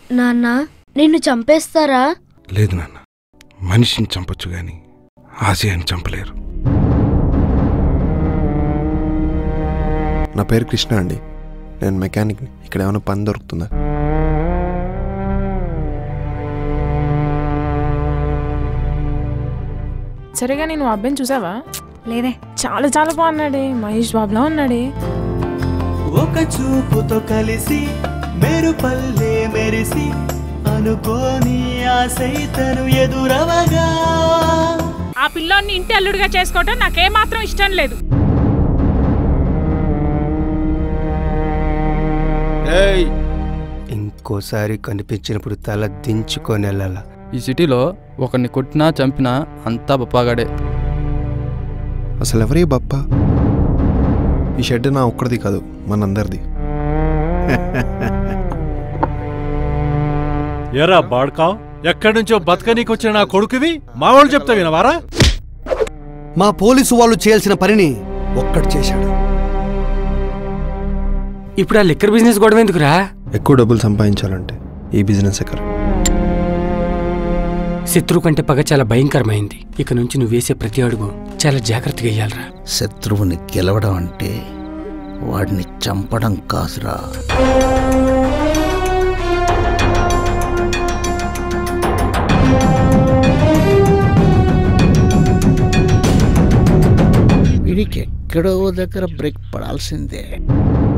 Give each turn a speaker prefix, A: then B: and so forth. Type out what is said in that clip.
A: నాన్న నిన్ను చంపేస్తారా
B: లేదు నాన్న మనిషిని చంపొచ్చు గాని ఆశయాన్ని చంపలేరు
C: నా పేరు కృష్ణ అండి నేను మెకానిక్ని ఇక్కడ ఏమైనా పని దొరుకుతుందా
D: సరేగా నేను ఆ అబ్బాయిని చూసావా
E: లేదే
D: చాలా చాలా బాగున్నాడే మహేష్ బాబులా ఉన్నాడే
F: ఒక చూపుతో కలిసి మెరుపల్లే మెరిసి అనుకోని ఆ సైతను ఎదురవగా
G: ఆ పిల్లోన్ని ఇంటి అల్లుడిగా చేసుకోవటం నాకేమాత్రం ఇష్టం లేదు
H: ఇంకోసారి కనిపించినప్పుడు తల దించుకొని వెళ్ళాల
I: ఈ సిటీలో ఒకరిని కొట్టినా చంపినా అంతా బప్పాగాడే
C: అసలు ఎవరే బప్ప ఈ షెడ్ నా ఒక్కడిది కాదు మనందరిది
J: ఎరా బాడ్కావ్ ఎక్కడి నుంచో బతకనీకొచ్చిన నా కొడుకువి మా వాళ్ళు చెప్తా వినవారా
K: మా పోలీసు వాళ్ళు చేయాల్సిన పనిని ఒక్కడు చేశాడు
H: ఇప్పుడు ఆ లిక్కర్ బిజినెస్ గొడవ ఎందుకురా
C: ఎక్కువ డబ్బులు సంపాదించాలంటే ఈ బిజినెస్ ఎక్కడ
H: శత్రువు కంటే పగ చాలా భయంకరమైంది ఇక నుంచి నువ్వు వేసే ప్రతి అడుగు చాలా జాగ్రత్తగా వేయాలరా
L: శత్రువుని గెలవడం అంటే వాడిని చంపడం కాదురా వీడికి ఎక్కడో దగ్గర బ్రేక్ పడాల్సిందే